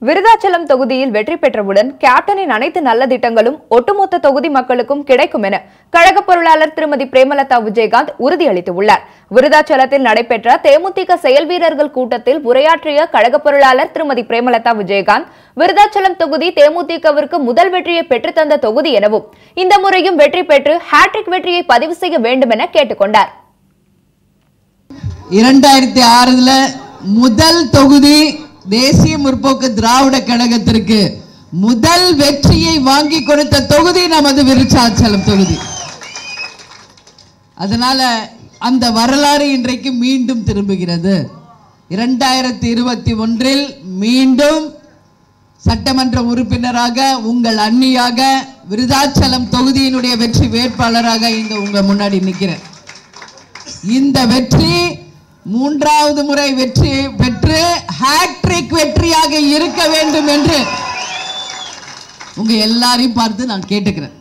விருதாச்சலம் தொகுதியில் வெற்றி பெற்றவுடன் கேப்டனின் அனைத்து நல்ல திட்டங்களும் ஒட்டுமொத்த தொகுதி மக்களுக்கும் கிடைக்கும் என கழக பொருளாளர் திருமதி பிரேமலதா விஜயகாந்த் உறுதியளித்துள்ளார் விருதாச்சலத்தில் நடைபெற்ற தேமுதிக செயல் வீரர்கள் கூட்டத்தில் உரையாற்றிய கழக பொருளாளர் திருமதி பிரேமலதா விஜயகாந்த் விருதாச்சலம் தொகுதி தேமுதிகவிற்கு முதல் வெற்றியை பெற்றுத்தந்த தொகுதி எனவும் இந்த முறையும் வெற்றி பெற்று ஹாட்ரிக் வெற்றியை பதிவு செய்ய வேண்டும் என கேட்டுக்கொண்டார் இரண்டாயிரத்தி ஆறுல முதல் தொகுதி தேசிய முற்போக்கு திராவிட கழகத்திற்கு முதல் வெற்றியை வாங்கி கொடுத்த தொகுதி நமது விருச்சாச்சலம் தொகுதி அதனால அந்த வரலாறு இன்றைக்கு மீண்டும் திரும்புகிறது இரண்டாயிரத்தி இருபத்தி ஒன்றில் மீண்டும் சட்டமன்ற உறுப்பினராக உங்கள் அண்ணியாக விருதாச்சலம் தொகுதியினுடைய வெற்றி வேட்பாளராக இங்க உங்க முன்னாடி நிக்கிறேன் இந்த வெற்றி மூன்றாவது முறை வெற்றி பெற்று ஹாட்ரிக் வெற்றியாக இருக்க வேண்டும் என்று உங்க எல்லாரையும் பார்த்து நான் கேட்டுக்கிறேன்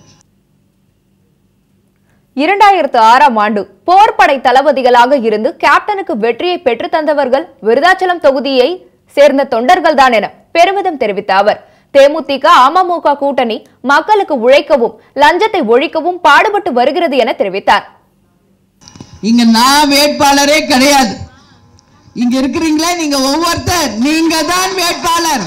இரண்டாயிரத்து ஆறாம் ஆண்டு போர்ப்படை தளபதிகளாக இருந்து கேப்டனுக்கு வெற்றியை பெற்று தந்தவர்கள் விருதாச்சலம் தொகுதியை சேர்ந்த தொண்டர்கள்தான் என பெருமிதம் தெரிவித்த அவர் தேமுதிக அமமுக கூட்டணி மக்களுக்கு உழைக்கவும் லஞ்சத்தை ஒழிக்கவும் பாடுபட்டு வருகிறது என தெரிவித்தார் இங்க நான் வேட்பாளரே கிடையாது இங்க இருக்கிறீங்களே நீங்க ஒவ்வொருத்தர் நீங்க தான் வேட்பாளர்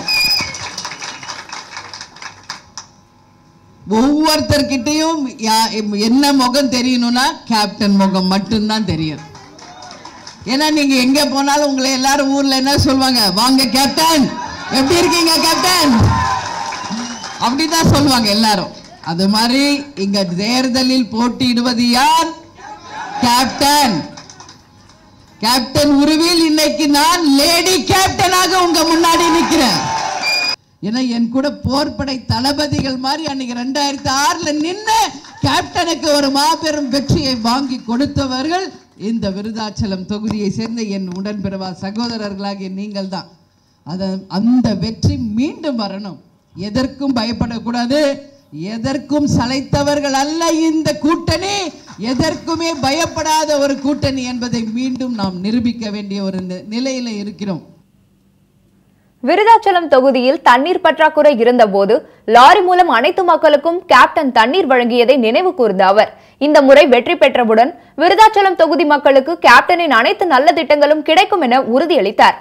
ஒவ்வொருத்தர்கிட்டையும் யா- என்ன முகம் தெரியணும்னா கேப்டன் முகம் மட்டும்தான் தெரியும் ஏன்னா நீங்க எங்க போனாலும் உங்களை எல்லாரும் ஊர்ல என்ன சொல்லுவாங்க வாங்க கேப்டன் எப்படி இருக்கீங்க கேப்டன் அப்படிதான் சொல்லுவாங்க எல்லாரும் அது மாதிரி இங்க தேர்தலில் போட்டியிடுவது யார் கேப்டன் கேப்டன் உருவில் இன்னைக்கு நான் லேடி கேப்டனாக உங்க முன்னாடி நிக்கிறேன் ஏன்னா என் கூட போர்ப்படை தளபதிகள் மாதிரி அன்னைக்கு ரெண்டாயிரத்தி ஆறுல நின்று கேப்டனுக்கு ஒரு மாபெரும் வெற்றியை வாங்கி கொடுத்தவர்கள் இந்த விருதாச்சலம் தொகுதியை சேர்ந்த என் உடன்பிறவா சகோதரர்களாகிய நீங்கள் தான் அத அந்த வெற்றி மீண்டும் வரணும் எதற்கும் பயப்படக்கூடாது எதற்கும் சளைத்தவர்கள் அல்ல இந்த கூட்டணி எதற்குமே பயப்படாத ஒரு கூட்டணி என்பதை மீண்டும் நாம் நிரூபிக்க வேண்டிய ஒரு நி- நிலையில இருக்கிறோம் விருதாச்சலம் தொகுதியில் தண்ணீர் பற்றாக்குறை இருந்தபோது லாரி மூலம் அனைத்து மக்களுக்கும் கேப்டன் தண்ணீர் வழங்கியதை நினைவு கூர்ந்த அவர் இந்த முறை வெற்றி பெற்றவுடன் விருதாச்சலம் தொகுதி மக்களுக்கு கேப்டனின் அனைத்து நல்ல திட்டங்களும் கிடைக்கும் என உறுதியளித்தார்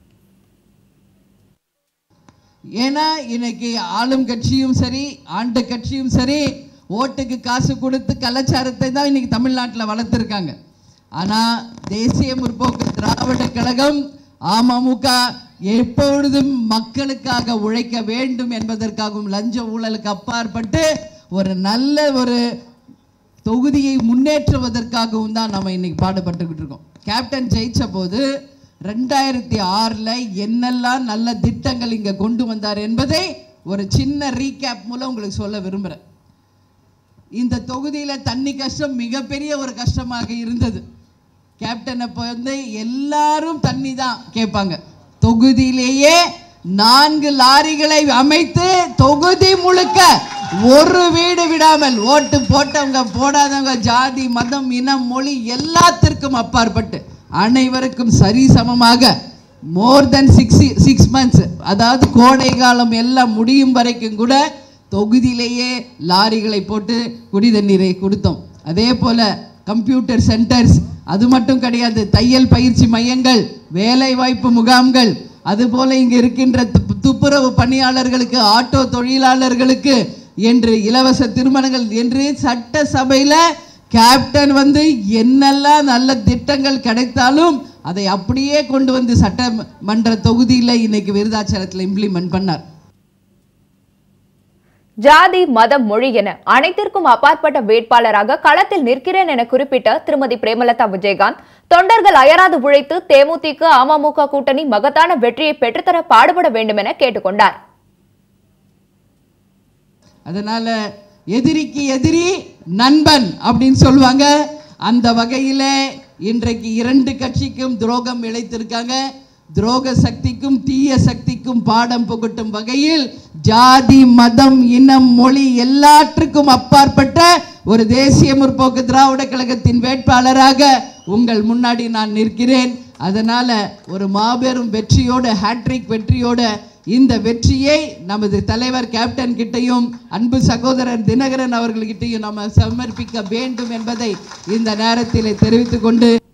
ஏன்னா இன்னைக்கு ஆளும் கட்சியும் சரி ஆண்ட கட்சியும் சரி ஓட்டுக்கு காசு கொடுத்து கலாச்சாரத்தை தான் இன்னைக்கு தமிழ்நாட்டில் வளர்த்துருக்காங்க ஆனால் தேசிய முற்போக்கு திராவிட கழகம் அமமுக எப்பொழுதும் மக்களுக்காக உழைக்க வேண்டும் என்பதற்காகவும் லஞ்ச ஊழலுக்கு அப்பாற்பட்டு ஒரு நல்ல ஒரு தொகுதியை முன்னேற்றுவதற்காகவும் தான் நம்ம இன்னைக்கு பாடுபட்டுக்கிட்டு இருக்கோம் கேப்டன் ஜெயிச்ச போது ரெண்டாயிரத்தி ஆறில் என்னெல்லாம் நல்ல திட்டங்கள் இங்கே கொண்டு வந்தார் என்பதை ஒரு சின்ன ரீகேப் மூலம் உங்களுக்கு சொல்ல விரும்புகிறேன் இந்த தொகுதியில் தண்ணி கஷ்டம் மிகப்பெரிய ஒரு கஷ்டமாக இருந்தது கேப்டன் அப்போ வந்து எல்லாரும் தண்ணி தான் கேட்பாங்க தொகுதியிலேயே நான்கு லாரிகளை அமைத்து தொகுதி முழுக்க ஒரு வீடு விடாமல் ஓட்டு போட்டவங்க போடாதவங்க ஜாதி மதம் இனம் மொழி எல்லாத்திற்கும் அப்பாற்பட்டு அனைவருக்கும் சரிசமமாக more than six six months அதாவது கோடை காலம் எல்லாம் முடியும் வரைக்கும் கூட தொகுதியிலேயே லாரிகளை போட்டு குடி தண்ணீரை கொடுத்தோம் அதே போல கம்ப்யூட்டர் சென்டர்ஸ் அது மட்டும் கிடையாது தையல் பயிற்சி மையங்கள் வேலை வாய்ப்பு முகாம்கள் அதுபோல இங்க இருக்கின்ற துப்- துப்புரவு பணியாளர்களுக்கு ஆட்டோ தொழிலாளர்களுக்கு என்று இலவச திருமணங்கள் என்று சட்டசபையில கேப்டன் வந்து என்னெல்லாம் நல்ல திட்டங்கள் கிடைத்தாலும் அதை அப்படியே கொண்டு வந்து சட்டமன்ற தொகுதியில் இன்னைக்கு விருதாச்சலத்தில் இம்ப்ளிமெண்ட் பண்ணார் ஜாதி மதம் மொழி என அனைத்திற்கும் அப்பாற்பட்ட வேட்பாளராக களத்தில் நிற்கிறேன் என குறிப்பிட்ட திருமதி பிரேமலதா விஜயகாந்த் தொண்டர்கள் அயராது உழைத்து தேமுதிக அமமுக கூட்டணி மகத்தான வெற்றியை பெற்றுத்தர பாடுபட வேண்டும் என கேட்டுக்கொண்டார் அதனால எதிரிக்கு எதிரி நண்பன் அப்படின்னு சொல்லுவாங்க அந்த வகையில இன்றைக்கு இரண்டு கட்சிக்கும் துரோகம் இழைத்திருக்காங்க துரோக சக்திக்கும் தீய சக்திக்கும் பாடம் புகட்டும் வகையில் ஜாதி மதம் இனம் மொழி எல்லாற்றுக்கும் அப்பாற்பட்ட ஒரு தேசிய முற்போக்கு திராவிட கழகத்தின் வேட்பாளராக உங்கள் முன்னாடி நான் நிற்கிறேன் அதனால ஒரு மாபெரும் வெற்றியோட ஹேட்ரிக் வெற்றியோட இந்த வெற்றியை நமது தலைவர் கேப்டன் கிட்டையும் அன்பு சகோதரர் தினகரன் அவர்கள்கிட்டையும் நம்ம சமர்ப்பிக்க வேண்டும் என்பதை இந்த நேரத்தில் தெரிவித்துக் கொண்டு